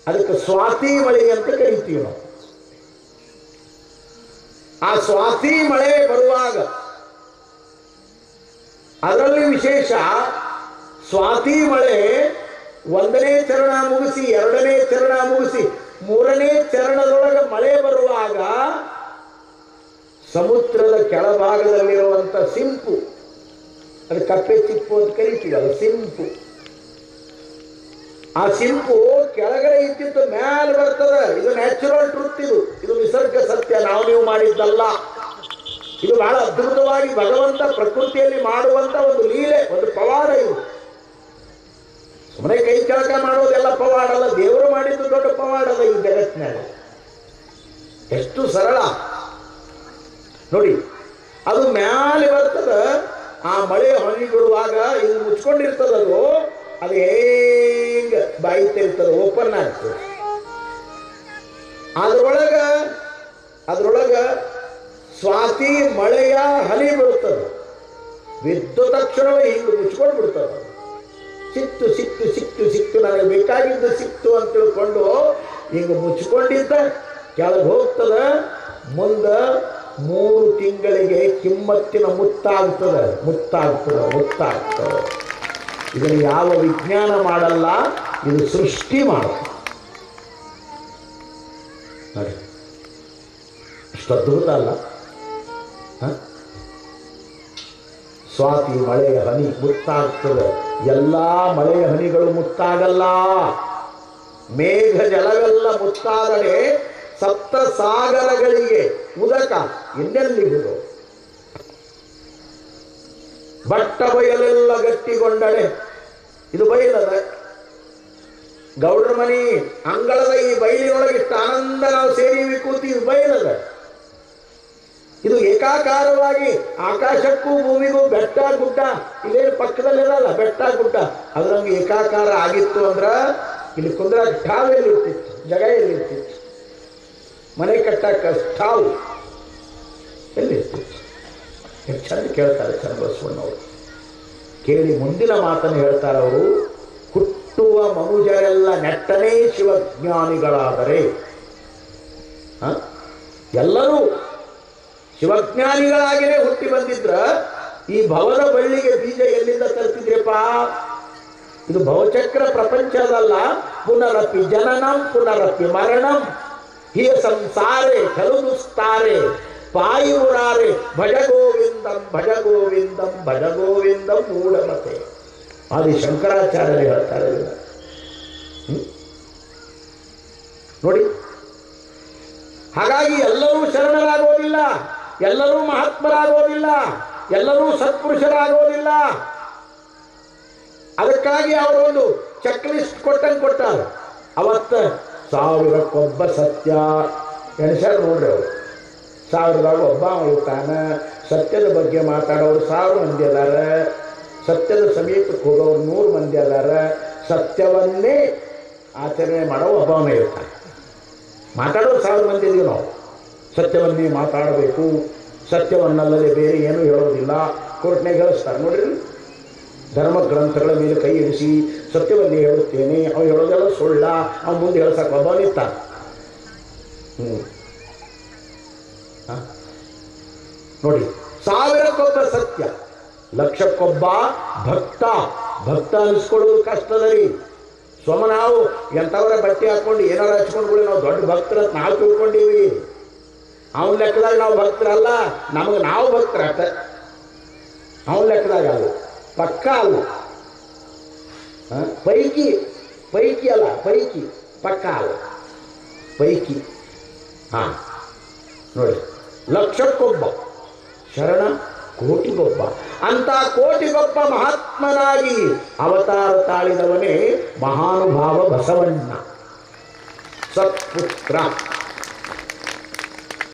ಅದಕ್ಕೆ ಸ್ವಾತಿ ಮಳೆ ಅಂತ ಕರಿತೀವಿ ನಾವು ಆ ಸ್ವಾತಿ ಮಳೆ ಬರುವಾಗ ಅದರಲ್ಲಿ ವಿಶೇಷ ಸ್ವಾತಿ ಮಳೆ ಒಂದನೇ ಚರಣ ಮುಗಿಸಿ ಎರಡನೇ ಚರಣ ಮುಗಿಸಿ ಮೂರನೇ ಚರಣದೊಳಗೆ ಮಳೆ ಬರುವಾಗ ಸಮುದ್ರದ ಕೆಳಭಾಗದಲ್ಲಿರುವಂಥ ಸಿಂಪು ಅದು ಕಪ್ಪೆ ಚಿಪ್ಪು ಅಂತ ಕರಿತೀವಿ ಅದು ಸಿಂಪು ಆ ಸಿಂಪು ಕೆಳಗಡೆ ಇದ್ದಿದ್ದು ಮೇಲೆ ಬರ್ತದೆ ಇದು ನ್ಯಾಚುರಲ್ ಟ್ರುತ್ ಇದು ಇದು ನಿಸರ್ಗ ಸತ್ಯ ನಾವು ನೀವು ಮಾಡಿದ್ದಲ್ಲ ಇದು ಬಹಳ ಅದ್ಭುತವಾಗಿ ಭಗವಂತ ಪ್ರಕೃತಿಯಲ್ಲಿ ಮಾಡುವಂತ ಒಂದು ಲೀಲೆ ಒಂದು ಪವಾಡ ಇದು ಸುಮ್ಮನೆ ಕೈ ಕೆಳಕ ಮಾಡೋದೆಲ್ಲ ಪವಾಡ ಅಲ್ಲ ದೇವರು ಮಾಡಿದ್ದು ದೊಡ್ಡ ಪವಾಡ ಅಲ್ಲ ಈ ಜಗತ್ತಿನಲ್ಲಿ ಎಷ್ಟು ಸರಳ ನೋಡಿ ಅದು ಮ್ಯಾಲೆ ಬರ್ತದ ಆ ಮಳೆ ಹನಿ ಬಿಡುವಾಗ ಇದು ಮುಚ್ಕೊಂಡಿರ್ತದ ಅದು ಅದು ಹೇಗ ಬಾಯಿ ತೆರಿತದ ಓಪನ್ ಆಗ್ತದೆ ಅದ್ರೊಳಗ ಅದ್ರೊಳಗ ಸ್ವಾತಿ ಮಳೆಯ ಹನಿ ಬೀಳುತ್ತದೆ ಬಿದ್ದ ತಕ್ಷಣವೇ ಹಿಂಗೆ ಮುಚ್ಕೊಂಡು ಬಿಡ್ತದೆ ಸಿಕ್ತು ಸಿಕ್ತು ಸಿಕ್ತು ಸಿಕ್ತು ನನಗೆ ಬೇಕಾಗಿದ್ದು ಸಿಕ್ತು ಅಂತ ತಿಳ್ಕೊಂಡು ಹಿಂಗೆ ಮುಚ್ಕೊಂಡಿದ್ದ ಕೆಳಗೆ ಹೋಗ್ತದ ಮುಂದೆ ಮೂರು ತಿಂಗಳಿಗೆ ಕಿಮ್ಮತ್ತಿನ ಮುತ್ತಾಗ್ತದೆ ಮುತ್ತಾಗ್ತದೆ ಮುತ್ತಾಗ್ತದೆ ಇದನ್ನು ಯಾವ ವಿಜ್ಞಾನ ಮಾಡಲ್ಲ ಇದು ಸೃಷ್ಟಿ ಮಾಡುತ್ತೆ ನೋಡಿ ಇಷ್ಟು ಅದ್ಭುತ ಅಲ್ಲ ಹ? ಸ್ವಾತಿ ಮಳೆಯ ಹನಿ ಮುತ್ತಾಗ್ತದೆ ಎಲ್ಲ ಮಳೆಯ ಹನಿಗಳು ಮುತ್ತಾಗಲ್ಲ ಮೇಘ ಜಲವೆಲ್ಲ ಮುತ್ತಾದರೆ ಸಪ್ತ ಸಾಗರಗಳಿಗೆ ಉದಕ ಇನ್ನೆಲ್ಲಿಗುವುದು ಬಟ್ಟ ಬಯಲೆಲ್ಲ ಗಟ್ಟಿಗೊಂಡಳೆ ಇದು ಬಯಲದ ಗೌಡ್ರ ಮನಿ ಅಂಗಳದ ಈ ಬಯಲಿನೊಳಗೆ ಇಷ್ಟು ಆನಂದ ನಾವು ಸೇರಿ ಕೂತಿ ಇದು ಬಯಲದ ಇದು ಏಕಾಕಾರವಾಗಿ ಆಕಾಶಕ್ಕೂ ಭೂಮಿಗೂ ಬೆಟ್ಟ ಗುಡ್ಡ ಇಲ್ಲೇ ಪಕ್ಕದಲ್ಲಿರಲ್ಲ ಬೆಟ್ಟ ಗುಡ್ಡ ಅದ್ರಂಗೆ ಏಕಾಕಾರ ಆಗಿತ್ತು ಅಂದ್ರ ಇಲ್ಲಿ ಕುಂದ್ರ ಠಾವ್ ಎಲ್ಲಿ ಇರ್ತಿತ್ತು ಜಗ ಎಲ್ಲಿ ಇರ್ತಿತ್ತು ಮನೆ ಕಟ್ಟಕ್ಕ ಠಾವು ಎಲ್ಲಿ ಇರ್ತಿತ್ತು ಎಷ್ಟು ಚಂದ ಕೇಳ್ತಾರೆ ಚನ್ನಬಸವಣ್ಣವರು ಕೇಳಿ ಮುಂದಿನ ಮಾತನ್ನು ಹೇಳ್ತಾರೆ ಅವರು ಹುಟ್ಟುವ ಮನುಜರೆಲ್ಲ ನೆಟ್ಟನೇ ಶಿವಜ್ಞಾನಿಗಳಾದರೆ ಹ? ಎಲ್ಲರೂ ಶಿವಜ್ಞಾನಿಗಳಾಗಿಯೇ ಹುಟ್ಟಿ ಬಂದಿದ್ರ ಈ ಭವದ ಬಳ್ಳಿಗೆ ಬೀಜ ಎಲ್ಲಿಂದ ತರ್ತಿದ್ರಪ್ಪ ಇದು ಭವಚಕ್ರ ಪ್ರಪಂಚದಲ್ಲ ಪುನರಪಿ ಜನನಂ ಪುನರಪಿ ಮರಣಂ ಹಿಯ ಸಂಸಾರೆ ಕಲುದುಸ್ತಾರೆ ಪಾಯುರಾರೆ ಭಜ ಗೋವಿಂದಂ ಭಜ ಗೋವಿಂದಂ ಭಜ ಗೋವಿಂದಂ ಮೂಢಮತೆ ಆದಿ ಶಂಕರಾಚಾರ್ಯರು ಹೇಳ್ತಾರೆ ಇದನ್ನ. ಹ್ಮ್? ನೋಡಿ ಹಾಗಾಗಿ ಎಲ್ಲರೂ ಶರಣರಾಗೋದಿಲ್ಲ ಎಲ್ಲರೂ ಮಹಾತ್ಮರಾಗೋದಿಲ್ಲ ಎಲ್ಲರೂ ಸತ್ಪುರುಷರಾಗೋದಿಲ್ಲ ಅದಕ್ಕಾಗಿ ಅವರೊಂದು ಚೆಕ್ ಲಿಸ್ಟ್ ಕೊಟ್ಟಂಗೆ ಕೊಟ್ಟಾರ ಅವತ್ತ ಸಾವಿರಕ್ಕೊಬ್ಬ ಸತ್ಯ ಎಣಿಸ್ಯಾರ ನೋಡ್ರಿ ಅವರು ಸಾವಿರದಾಗ ಒಬ್ಬ ಇರ್ತಾನ ಸತ್ಯದ ಬಗ್ಗೆ ಮಾತಾಡೋರು ಸಾವಿರ ಮಂದಿ ಅದಾರ ಸತ್ಯದ ಸಮೀಪಕ್ಕೆ ಹೋಗೋರು ನೂರು ಮಂದಿ ಅದಾರ ಸತ್ಯವನ್ನೇ ಆಚರಣೆ ಮಾಡೋ ಒಬ್ಬವನೇ ಇರ್ತಾನೆ ಮಾತಾಡೋರು ಸಾವಿರ ಮಂದಿ ಇದೀವಿ ನಾವು ಸತ್ಯವನ್ನೇ ಮಾತಾಡಬೇಕು ಸತ್ಯವನ್ನಲ್ಲದೆ ಬೇರೆ ಏನೂ ಹೇಳೋದಿಲ್ಲ ಕೋರ್ಟ್ನಾಗ ಹೇಳಿಸ್ತಾರೆ ನೋಡ್ರಿ ಧರ್ಮ ಗ್ರಂಥಗಳ ಮೇಲೆ ಕೈ ಇರಿಸಿ ಸತ್ಯವನ್ನೇ ಹೇಳುತ್ತೇನೆ ಅವ್ನು ಹೇಳೋದೆಲ್ಲ ಸುಳ್ಳ ಅವ್ನು ಮುಂದೆ ಹೇಳ್ಸಕ್ಕೆ ಒಬ್ಬ ನಿಂತ ಹ್ಞೂ ನೋಡಿ ಸಾವಿರಕ್ಕೊಬ್ಬ ಸತ್ಯ ಲಕ್ಷಕ್ಕೊಬ್ಬ ಭಕ್ತ ಭಕ್ತ ಅನಿಸ್ಕೊಳ್ಳೋದು ಕಷ್ಟದಲ್ಲಿ ಸೋಮ ನಾವು ಎಂಥವರ ಬಟ್ಟೆ ಹಾಕೊಂಡು ಏನಾರ ಹಚ್ಕೊಂಡು ನಾವು ದೊಡ್ಡ ಭಕ್ತರ ಅಂತ ನಾವು ತಿಳ್ಕೊಂಡೀವಿ ಅವನ ಲೆಕ್ಕದಾಗ ನಾವು ಭಕ್ತರಲ್ಲ ನಮಗೆ ನಾವು ಭಕ್ತರಾಟ ಅವನ ಲೆಕ್ಕದಾಗ ಅಲ್ಲ ಪಕ್ಕ ಅಲ್ಲ ಹ? ಪೈಕಿ ಪೈಕಿ ಅಲ್ಲ ಪೈಕಿ ಪಕ್ಕ ಅಲ್ಲ ಪೈಕಿ ಹಾ ನೋಡಿ ಲಕ್ಷಕ್ಕೊಬ್ಬ ಶರಣ ಕೋಟಿಗೊಬ್ಬ ಅಂತ ಕೋಟಿಗೊಬ್ಬ ಮಹಾತ್ಮನಾಗಿ ಅವತಾರ ತಾಳಿದವನೇ ಮಹಾನುಭಾವ ಬಸವಣ್ಣ ಸತ್ಪುತ್ರ